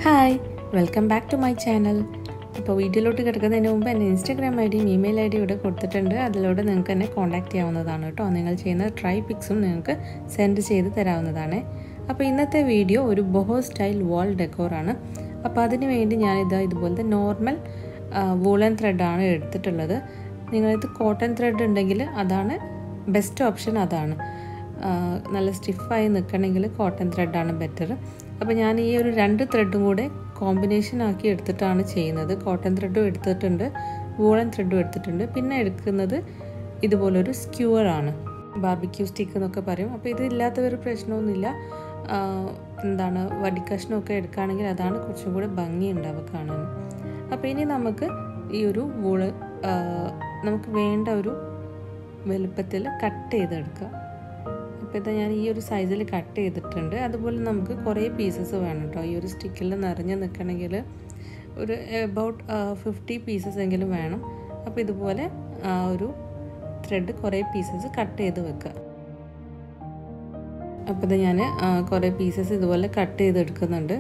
hi welcome back to my channel അപ്പോൾ വീഡിയോയിലോട്ട് കിടക്കുന്നതിന് മുമ്പ് എൻ്റെ ഇൻസ്റ്റാഗ്രാം ഐ ഡിയും ഇമെയിൽ ഐ ഡിയും ഇവിടെ കൊടുത്തിട്ടുണ്ട് അതിലൂടെ നിങ്ങൾക്ക് എന്നെ കോൺടാക്റ്റ് ചെയ്യാവുന്നതാണ് കേട്ടോ നിങ്ങൾ ചെയ്യുന്ന ട്രൈ പിക്സും നിങ്ങൾക്ക് സെൻഡ് ചെയ്ത് തരാവുന്നതാണ് അപ്പോൾ ഇന്നത്തെ വീഡിയോ ഒരു ബൊഹോ സ്റ്റൈൽ വാൾ ഡെക്കോറാണ് അപ്പോൾ അതിന് വേണ്ടി ഞാനിത് ഇതുപോലത്തെ നോർമൽ വൂളൻ ത്രെഡാണ് എടുത്തിട്ടുള്ളത് നിങ്ങളിത് കോട്ടൺ ത്രെഡ് ഉണ്ടെങ്കിൽ അതാണ് ബെസ്റ്റ് ഓപ്ഷൻ അതാണ് നല്ല സ്റ്റിഫായി നിൽക്കണമെങ്കിൽ കോട്ടൺ ത്രെഡാണ് ബെറ്റർ അപ്പോൾ ഞാൻ ഈ ഒരു രണ്ട് ത്രെഡും കൂടെ കോമ്പിനേഷൻ ആക്കി എടുത്തിട്ടാണ് ചെയ്യുന്നത് കോട്ടൺ ത്രെഡും എടുത്തിട്ടുണ്ട് വൂളൻ ത്രെഡും എടുത്തിട്ടുണ്ട് പിന്നെ എടുക്കുന്നത് ഇതുപോലൊരു സ്ക്യൂവറാണ് ബാർബിക്യൂ സ്റ്റിക്ക് എന്നൊക്കെ പറയും അപ്പോൾ ഇത് ഇല്ലാത്തവർ പ്രശ്നമൊന്നുമില്ല എന്താണ് വടിക്കഷ്ണമൊക്കെ എടുക്കുകയാണെങ്കിൽ അതാണ് കുറച്ചും കൂടെ ഭംഗി ഉണ്ടാവുക കാണാൻ അപ്പോൾ ഇനി നമുക്ക് ഈ ഒരു വൂള് നമുക്ക് വേണ്ട ഒരു വലുപ്പത്തിൽ കട്ട് ചെയ്തെടുക്കുക അപ്പോൾ ഇത് ഞാൻ ഈ ഒരു സൈസിൽ കട്ട് ചെയ്തിട്ടുണ്ട് അതുപോലെ നമുക്ക് കുറേ പീസസ് വേണം കേട്ടോ ഈ ഒരു സ്റ്റിക്കിൽ നിറഞ്ഞ് നിൽക്കണമെങ്കിൽ ഒരു എബൌട്ട് ഫിഫ്റ്റി പീസസ് എങ്കിലും വേണം അപ്പോൾ ഇതുപോലെ ഒരു ത്രെഡ് കുറേ പീസസ് കട്ട് ചെയ്ത് വെക്കുക അപ്പോൾ ഇത് ഞാൻ കുറേ പീസസ് ഇതുപോലെ കട്ട് ചെയ്തെടുക്കുന്നുണ്ട്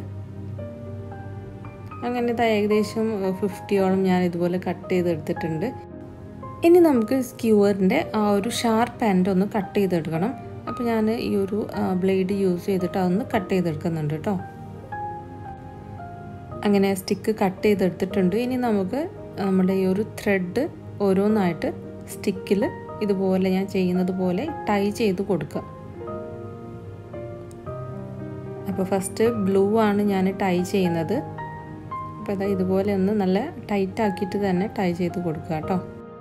അങ്ങനെ ഇത് ഏകദേശം ഫിഫ്റ്റിയോളം ഞാൻ ഇതുപോലെ കട്ട് ചെയ്തെടുത്തിട്ടുണ്ട് ഇനി നമുക്ക് സ്ക്യൂവറിൻ്റെ ആ ഒരു ഷാർപ്പ് എൻഡ് ഒന്ന് കട്ട് ചെയ്തെടുക്കണം അപ്പോൾ ഞാൻ ഈ ഒരു ബ്ലേഡ് യൂസ് ചെയ്തിട്ട് അതൊന്ന് കട്ട് ചെയ്തെടുക്കുന്നുണ്ട് കേട്ടോ അങ്ങനെ സ്റ്റിക്ക് കട്ട് ചെയ്തെടുത്തിട്ടുണ്ട് ഇനി നമുക്ക് നമ്മുടെ ഈ ഒരു ത്രെഡ് ഓരോന്നായിട്ട് സ്റ്റിക്കിൽ ഇതുപോലെ ഞാൻ ചെയ്യുന്നത് പോലെ ടൈ ചെയ്ത് കൊടുക്കുക അപ്പോൾ ഫസ്റ്റ് ബ്ലൂ ആണ് ഞാൻ ടൈ ചെയ്യുന്നത് അപ്പോൾ അതാ ഇതുപോലെ ഒന്ന് നല്ല ടൈറ്റ് ആക്കിയിട്ട് തന്നെ ടൈ ചെയ്ത് കൊടുക്കുക കേട്ടോ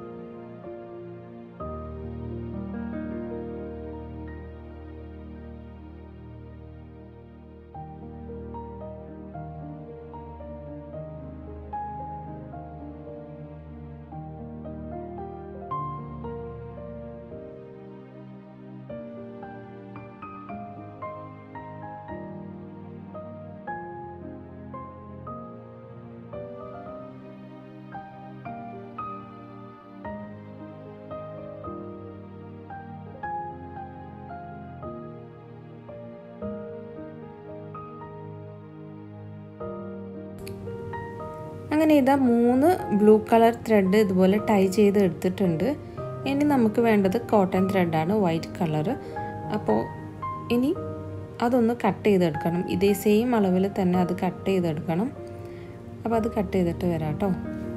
അങ്ങനെ ഇതാ മൂന്ന് ബ്ലൂ കളർ ത്രെഡ് ഇതുപോലെ ടൈ ചെയ്ത് എടുത്തിട്ടുണ്ട് ഇനി നമുക്ക് വേണ്ടത് കോട്ടൺ ത്രെഡാണ് വൈറ്റ് കളർ അപ്പോൾ ഇനി അതൊന്ന് കട്ട് ചെയ്തെടുക്കണം ഇതേ സെയിം അളവിൽ തന്നെ അത് കട്ട് ചെയ്തെടുക്കണം അപ്പോൾ അത് കട്ട് ചെയ്തിട്ട് വരാം കേട്ടോ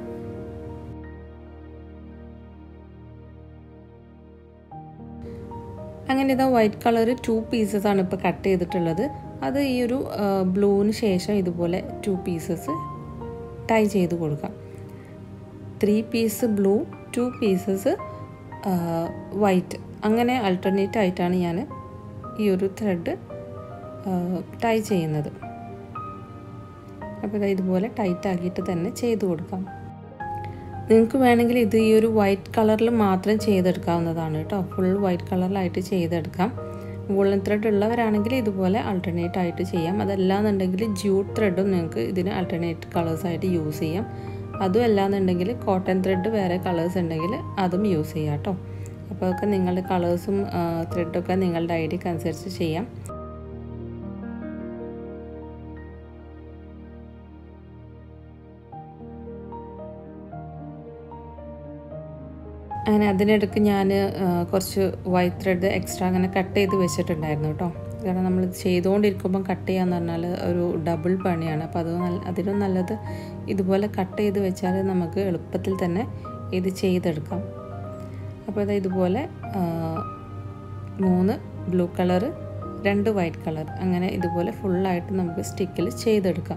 അങ്ങനെ ഇതാ വൈറ്റ് കളർ ടു പീസസ് ആണ് ഇപ്പോൾ കട്ട് ചെയ്തിട്ടുള്ളത് അത് ഈ ഒരു ബ്ലൂവിന് ശേഷം ഇതുപോലെ ടു പീസസ് ടൈ ചെയ്ത് കൊടുക്കാം three piece blue two pieces white അങ്ങനെ അൾട്ടർനേറ്റ് ആയിട്ടാണ് ഞാൻ ഈ ഒരു ത്രെഡ് ടൈ ചെയ്യുന്നത് അപ്പോൾ ഇതുപോലെ ടൈറ്റ് ആക്കിയിട്ട് തന്നെ ചെയ്ത് കൊടുക്കാം നിങ്ങൾക്ക് വേണമെങ്കിൽ ഇത് ഈ ഒരു വൈറ്റ് കളറിൽ മാത്രം ചെയ്തെടുക്കാവുന്നതാണ് കേട്ടോ ഫുൾ വൈറ്റ് കളറിലായിട്ട് ചെയ്തെടുക്കാം വൂളൻ ത്രെഡ് ഉള്ളവരാണെങ്കിൽ ഇതുപോലെ ആൾട്ടർനേറ്റ് ആയിട്ട് ചെയ്യാം അതല്ലാന്നുണ്ടെങ്കിൽ ജ്യൂട്ട് ത്രെഡും നിങ്ങൾക്ക് ഇതിന് ആൾട്ടർനേറ്റ് കളേഴ്സായിട്ട് യൂസ് ചെയ്യാം അതും അല്ലാന്നുണ്ടെങ്കിൽ കോട്ടൺ ത്രെഡ് വേറെ കളേഴ്സ് ഉണ്ടെങ്കിൽ അതും യൂസ് ചെയ്യാം കേട്ടോ അപ്പോൾ അതൊക്കെ നിങ്ങളുടെ കളേഴ്സും ത്രെഡൊക്കെ നിങ്ങളുടെ ഐഡിയക്ക് അനുസരിച്ച് ചെയ്യാം അങ്ങനെ അതിനിടയ്ക്ക് ഞാൻ കുറച്ച് വൈറ്റ് ത്രെഡ് എക്സ്ട്രാ അങ്ങനെ കട്ട് ചെയ്ത് വെച്ചിട്ടുണ്ടായിരുന്നു കേട്ടോ കാരണം നമ്മൾ ചെയ്തുകൊണ്ടിരിക്കുമ്പം കട്ട് ചെയ്യാന്ന് പറഞ്ഞാൽ ഒരു ഡബിൾ പണിയാണ് അപ്പോൾ അത് നല്ല അതിനും നല്ലത് ഇതുപോലെ കട്ട് ചെയ്ത് വെച്ചാൽ നമുക്ക് എളുപ്പത്തിൽ തന്നെ ഇത് ചെയ്തെടുക്കാം അപ്പോൾ അത് ഇതുപോലെ മൂന്ന് ബ്ലൂ കളറ് രണ്ട് വൈറ്റ് കളർ അങ്ങനെ ഇതുപോലെ ഫുള്ളായിട്ട് നമുക്ക് സ്റ്റിക്കിൽ ചെയ്തെടുക്കാം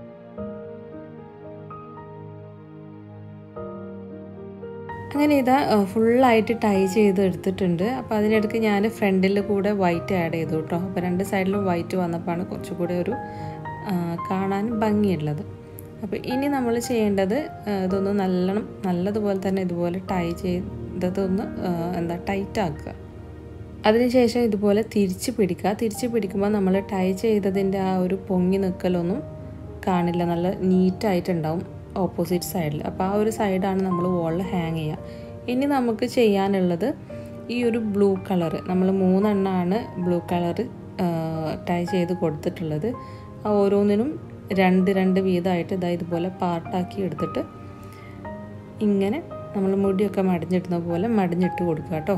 അങ്ങനെ ഇതാ ഫുള്ളായിട്ട് ടൈ ചെയ്ത് എടുത്തിട്ടുണ്ട് അപ്പോൾ അതിനിടയ്ക്ക് ഞാൻ ഫ്രണ്ടിൽ കൂടെ വൈറ്റ് ആഡ് ചെയ്തു കേട്ടോ അപ്പോൾ രണ്ട് സൈഡിലും വൈറ്റ് വന്നപ്പോഴാണ് കുറച്ചുകൂടെ ഒരു കാണാൻ ഭംഗിയുള്ളത് അപ്പോൾ ഇനി നമ്മൾ ചെയ്യേണ്ടത് ഇതൊന്ന് നല്ലോണം നല്ലതുപോലെ തന്നെ ഇതുപോലെ ടൈ ചെയ്തതൊന്ന് എന്താ ടൈറ്റ് ആക്കുക അതിനുശേഷം ഇതുപോലെ തിരിച്ച് പിടിക്കുക തിരിച്ച് പിടിക്കുമ്പോൾ നമ്മൾ ടൈ ചെയ്തതിൻ്റെ ആ ഒരു പൊങ്ങി നിൽക്കലൊന്നും കാണില്ല നല്ല നീറ്റായിട്ടുണ്ടാവും ഓപ്പോസിറ്റ് സൈഡിൽ അപ്പോൾ ആ ഒരു സൈഡാണ് നമ്മൾ വോളിൽ ഹാങ് ചെയ്യുക ഇനി നമുക്ക് ചെയ്യാനുള്ളത് ഈ ഒരു ബ്ലൂ കളർ നമ്മൾ മൂന്നെണ്ണമാണ് ബ്ലൂ കളർ ടൈ ചെയ്ത് കൊടുത്തിട്ടുള്ളത് ആ ഓരോന്നിനും രണ്ട് രണ്ട് വീതമായിട്ട് ഇതാ ഇതുപോലെ പാർട്ടാക്കി എടുത്തിട്ട് ഇങ്ങനെ നമ്മൾ മുടിയൊക്കെ മടിഞ്ഞിടുന്ന പോലെ മടിഞ്ഞിട്ട് കൊടുക്കുക കേട്ടോ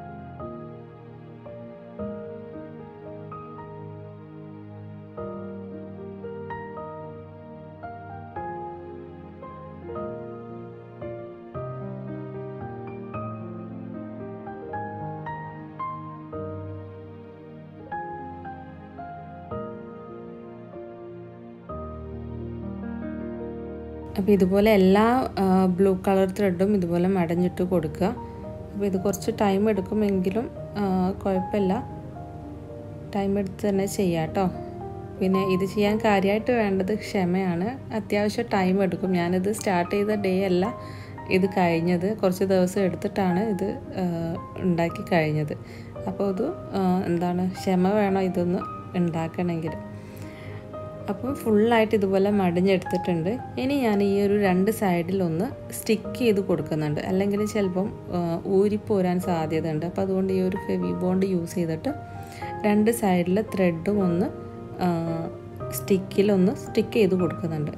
അപ്പോൾ ഇതുപോലെ എല്ലാ ബ്ലൂ കളർ ത്രെഡും ഇതുപോലെ മടഞ്ഞിട്ട് കൊടുക്കുക അപ്പോൾ ഇത് കുറച്ച് ടൈം എടുക്കുമെങ്കിലും കുഴപ്പമില്ല ടൈം എടുത്ത് തന്നെ ചെയ്യാം കേട്ടോ പിന്നെ ഇത് ചെയ്യാൻ കാര്യമായിട്ട് വേണ്ടത് ക്ഷമയാണ് അത്യാവശ്യം ടൈം എടുക്കും ഞാനിത് സ്റ്റാർട്ട് ചെയ്ത ഡേ അല്ല ഇത് കഴിഞ്ഞത് കുറച്ച് ദിവസം എടുത്തിട്ടാണ് ഇത് ഉണ്ടാക്കി കഴിഞ്ഞത് അപ്പോൾ ഇത് എന്താണ് ക്ഷമ വേണം ഇതൊന്ന് ഉണ്ടാക്കണമെങ്കിൽ അപ്പം ഫുള്ളായിട്ട് ഇതുപോലെ മടിഞ്ഞെടുത്തിട്ടുണ്ട് ഇനി ഞാൻ ഈ ഒരു രണ്ട് സൈഡിലൊന്ന് സ്റ്റിക്ക് ചെയ്ത് കൊടുക്കുന്നുണ്ട് അല്ലെങ്കിൽ ചിലപ്പം ഊരിപ്പോരാൻ സാധ്യതയുണ്ട് അപ്പോൾ അതുകൊണ്ട് ഈ ഒരു ഫെവി ബോണ്ട് യൂസ് ചെയ്തിട്ട് രണ്ട് സൈഡിലെ ത്രെഡും ഒന്ന് സ്റ്റിക്കിലൊന്ന് സ്റ്റിക്ക് ചെയ്ത് കൊടുക്കുന്നുണ്ട്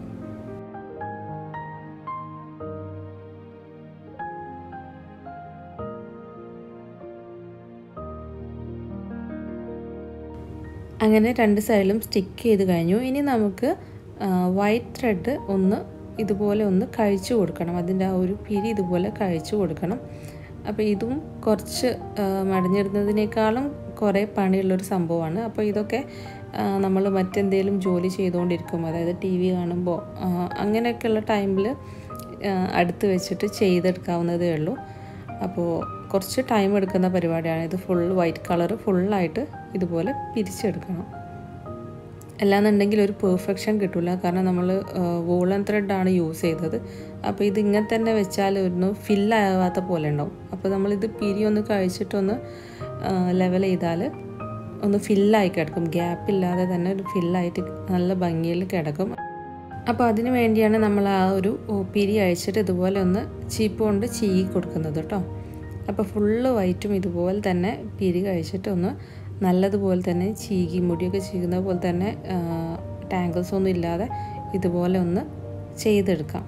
അങ്ങനെ രണ്ട് സൈഡിലും സ്റ്റിക്ക് ചെയ്ത് കഴിഞ്ഞു ഇനി നമുക്ക് വൈറ്റ് ത്രെഡ് ഒന്ന് ഇതുപോലെ ഒന്ന് കഴിച്ചു കൊടുക്കണം അതിൻ്റെ ആ ഒരു പിരി ഇതുപോലെ കഴിച്ചു കൊടുക്കണം അപ്പോൾ ഇതും കുറച്ച് മടഞ്ഞിടുന്നതിനേക്കാളും കുറേ പണിയുള്ളൊരു സംഭവമാണ് അപ്പോൾ ഇതൊക്കെ നമ്മൾ മറ്റെന്തെങ്കിലും ജോലി ചെയ്തുകൊണ്ടിരിക്കും അതായത് ടി വി കാണുമ്പോൾ അങ്ങനെയൊക്കെയുള്ള ടൈമിൽ അടുത്ത് വെച്ചിട്ട് ചെയ്തെടുക്കാവുന്നതേ ഉള്ളൂ അപ്പോൾ കുറച്ച് ടൈം എടുക്കുന്ന പരിപാടിയാണ് ഇത് ഫുൾ വൈറ്റ് കളർ ഫുള്ളായിട്ട് ഇതുപോലെ പിരിച്ചെടുക്കണം അല്ലാന്നുണ്ടെങ്കിൽ ഒരു പെർഫെക്ഷൻ കിട്ടില്ല കാരണം നമ്മൾ വൂളൻ ത്രെഡാണ് യൂസ് ചെയ്തത് അപ്പോൾ ഇത് ഇങ്ങനെ തന്നെ വെച്ചാൽ ഒന്ന് ഫില്ലാവാത്ത പോലെ ഉണ്ടാവും അപ്പോൾ നമ്മളിത് പിരി ഒന്ന് കഴിച്ചിട്ടൊന്ന് ലെവൽ ചെയ്താൽ ഒന്ന് ഫില്ലായി കിടക്കും ഗ്യാപ്പ് ഇല്ലാതെ തന്നെ ഒരു ഫില്ലായിട്ട് നല്ല ഭംഗിയിൽ കിടക്കും അപ്പോൾ അതിന് വേണ്ടിയാണ് നമ്മൾ ആ ഒരു പിരി അഴിച്ചിട്ട് ഇതുപോലെ ഒന്ന് ചീപ്പ് കൊണ്ട് ചീകി കൊടുക്കുന്നത് കേട്ടോ അപ്പോൾ ഫുള്ള് വൈറ്റും ഇതുപോലെ തന്നെ പിരി കഴിച്ചിട്ട് ഒന്ന് നല്ലതുപോലെ തന്നെ ചീകി മുടിയൊക്കെ ചീകുന്ന പോലെ തന്നെ ടാങ്കിൾസ് ഒന്നും ഇല്ലാതെ ഇതുപോലെ ഒന്ന് ചെയ്തെടുക്കാം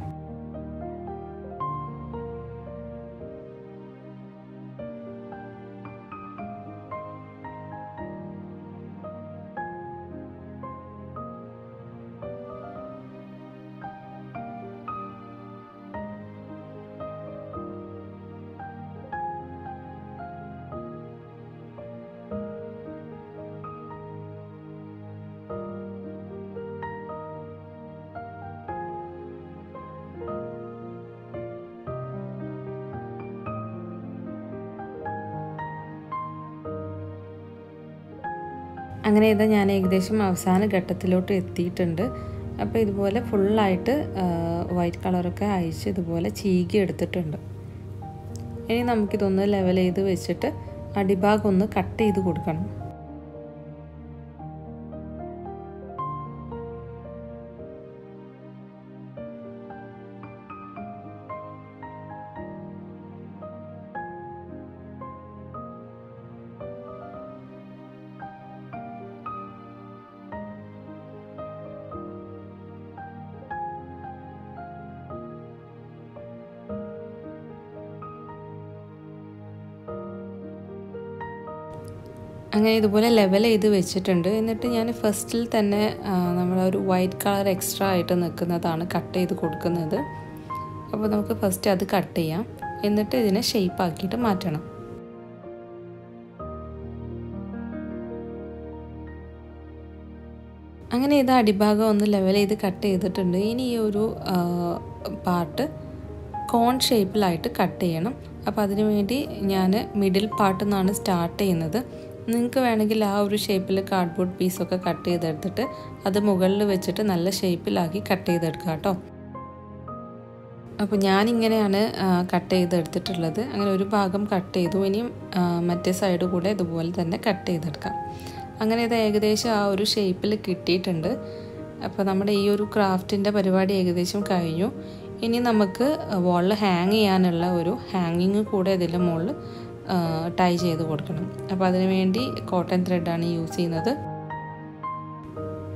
അങ്ങനെ ഇതാ ഞാൻ ഏകദേശം അവസാന ഘട്ടത്തിലോട്ട് എത്തിയിട്ടുണ്ട് അപ്പോൾ ഇതുപോലെ ഫുള്ളായിട്ട് വൈറ്റ് കളറൊക്കെ അയച്ച് ഇതുപോലെ ചീകി എടുത്തിട്ടുണ്ട് ഇനി നമുക്കിതൊന്ന് ലെവൽ ചെയ്ത് വെച്ചിട്ട് അടിഭാഗം ഒന്ന് കട്ട് ചെയ്ത് കൊടുക്കണം അങ്ങനെ ഇതുപോലെ ലെവൽ ചെയ്ത് വെച്ചിട്ടുണ്ട് എന്നിട്ട് ഞാൻ ഫസ്റ്റിൽ തന്നെ നമ്മളൊരു വൈറ്റ് കളർ എക്സ്ട്രാ ആയിട്ട് നിൽക്കുന്നതാണ് കട്ട് ചെയ്ത് കൊടുക്കുന്നത് അപ്പോൾ നമുക്ക് ഫസ്റ്റ് അത് കട്ട് ചെയ്യാം എന്നിട്ട് ഇതിനെ ഷേപ്പ് ആക്കിയിട്ട് മാറ്റണം അങ്ങനെ ഇത് അടിഭാഗം ഒന്ന് ലെവൽ ചെയ്ത് കട്ട് ചെയ്തിട്ടുണ്ട് ഇനി ഈ ഒരു പാർട്ട് കോൺ ഷേപ്പിലായിട്ട് കട്ട് ചെയ്യണം അപ്പോൾ അതിനു വേണ്ടി ഞാൻ മിഡിൽ പാർട്ടിൽ നിന്നാണ് സ്റ്റാർട്ട് ചെയ്യുന്നത് നിങ്ങൾക്ക് വേണമെങ്കിൽ ആ ഒരു ഷേപ്പിൽ കാർഡ്ബോർഡ് പീസൊക്കെ കട്ട് ചെയ്തെടുത്തിട്ട് അത് മുകളിൽ വെച്ചിട്ട് നല്ല ഷേപ്പിലാക്കി കട്ട് ചെയ്തെടുക്കുക കേട്ടോ അപ്പോൾ ഞാനിങ്ങനെയാണ് കട്ട് ചെയ്തെടുത്തിട്ടുള്ളത് അങ്ങനെ ഒരു ഭാഗം കട്ട് ചെയ്തു ഇനിയും മറ്റേ സൈഡ് കൂടെ ഇതുപോലെ തന്നെ കട്ട് ചെയ്തെടുക്കാം അങ്ങനെ ഇത് ഏകദേശം ആ ഒരു ഷേപ്പിൽ കിട്ടിയിട്ടുണ്ട് അപ്പോൾ നമ്മുടെ ഈ ഒരു ക്രാഫ്റ്റിൻ്റെ പരിപാടി ഏകദേശം കഴിഞ്ഞു ഇനി നമുക്ക് വാളിൽ ഹാങ് ചെയ്യാനുള്ള ഒരു ഹാങ്ങിങ് കൂടെ ഇതിൻ്റെ മുകളിൽ ടൈ ചെയ്ത് കൊടുക്കണം അപ്പോൾ അതിന് വേണ്ടി കോട്ടൺ ത്രെഡാണ് യൂസ് ചെയ്യുന്നത്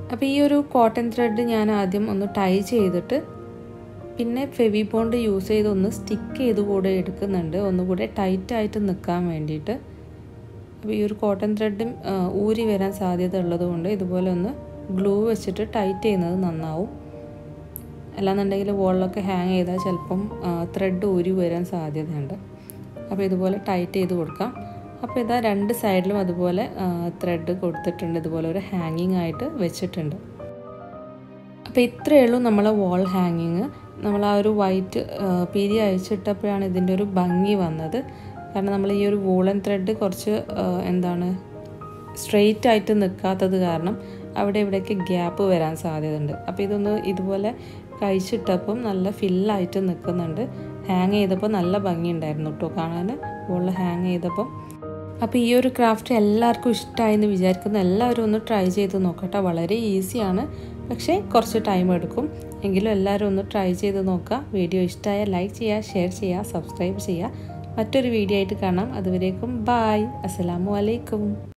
അപ്പോൾ ഈ ഒരു കോട്ടൺ ത്രെഡ് ഞാൻ ആദ്യം ഒന്ന് ടൈ ചെയ്തിട്ട് പിന്നെ ഫെവി ബോണ്ട് യൂസ് ചെയ്ത് ഒന്ന് സ്റ്റിക്ക് ചെയ്ത് കൂടെ എടുക്കുന്നുണ്ട് ഒന്നുകൂടെ ടൈറ്റായിട്ട് നിൽക്കാൻ വേണ്ടിയിട്ട് അപ്പോൾ ഈ ഒരു കോട്ടൺ ത്രെഡും ഊരി വരാൻ സാധ്യത ഉള്ളതുകൊണ്ട് ഇതുപോലെ ഒന്ന് ഗ്ലൂ വെച്ചിട്ട് ടൈറ്റ് ചെയ്യുന്നത് നന്നാവും അല്ലാന്നുണ്ടെങ്കിൽ വോളിലൊക്കെ ഹാങ് ചെയ്താൽ ചിലപ്പം ത്രെഡ് ഊരി വരാൻ സാധ്യതയുണ്ട് അപ്പോൾ ഇതുപോലെ ടൈറ്റ് ചെയ്ത് കൊടുക്കാം അപ്പോൾ ഇതാ രണ്ട് സൈഡിലും അതുപോലെ ത്രെഡ് കൊടുത്തിട്ടുണ്ട് ഇതുപോലെ ഒരു ഹാങ്ങിങ് ആയിട്ട് വെച്ചിട്ടുണ്ട് അപ്പോൾ ഇത്രയേ ഉള്ളൂ നമ്മളെ വാൾ ഹാങ്ങിങ് നമ്മൾ ആ ഒരു വൈറ്റ് പിരി അയച്ചിട്ടപ്പോഴാണ് ഇതിൻ്റെ ഒരു ഭംഗി വന്നത് കാരണം നമ്മൾ ഈ ഒരു വൂളൻ ത്രെഡ് കുറച്ച് എന്താണ് സ്ട്രെയിറ്റ് ആയിട്ട് നിൽക്കാത്തത് കാരണം അവിടെ ഇവിടേക്ക് ഗ്യാപ്പ് വരാൻ സാധ്യതയുണ്ട് അപ്പോൾ ഇതൊന്ന് ഇതുപോലെ കഴിച്ചിട്ടപ്പം നല്ല ഫില്ലായിട്ട് നിൽക്കുന്നുണ്ട് ഹാങ് ചെയ്തപ്പോൾ നല്ല ഭംഗിയുണ്ടായിരുന്നു കേട്ടോ കാണാൻ വോളിൽ ഹാങ് ചെയ്തപ്പം അപ്പോൾ ഈ ഒരു ക്രാഫ്റ്റ് എല്ലാവർക്കും ഇഷ്ടമായി എന്ന് വിചാരിക്കുന്ന എല്ലാവരും ഒന്ന് ട്രൈ ചെയ്ത് നോക്കട്ടെ വളരെ ഈസിയാണ് പക്ഷേ കുറച്ച് ടൈം എടുക്കും എങ്കിലും എല്ലാവരും ഒന്ന് ട്രൈ ചെയ്ത് നോക്കുക വീഡിയോ ഇഷ്ടമായ ലൈക്ക് ചെയ്യുക ഷെയർ ചെയ്യുക സബ്സ്ക്രൈബ് ചെയ്യുക മറ്റൊരു വീഡിയോ ആയിട്ട് കാണാം അതുവരേക്കും ബായ് അസ്സലാമു അലൈക്കും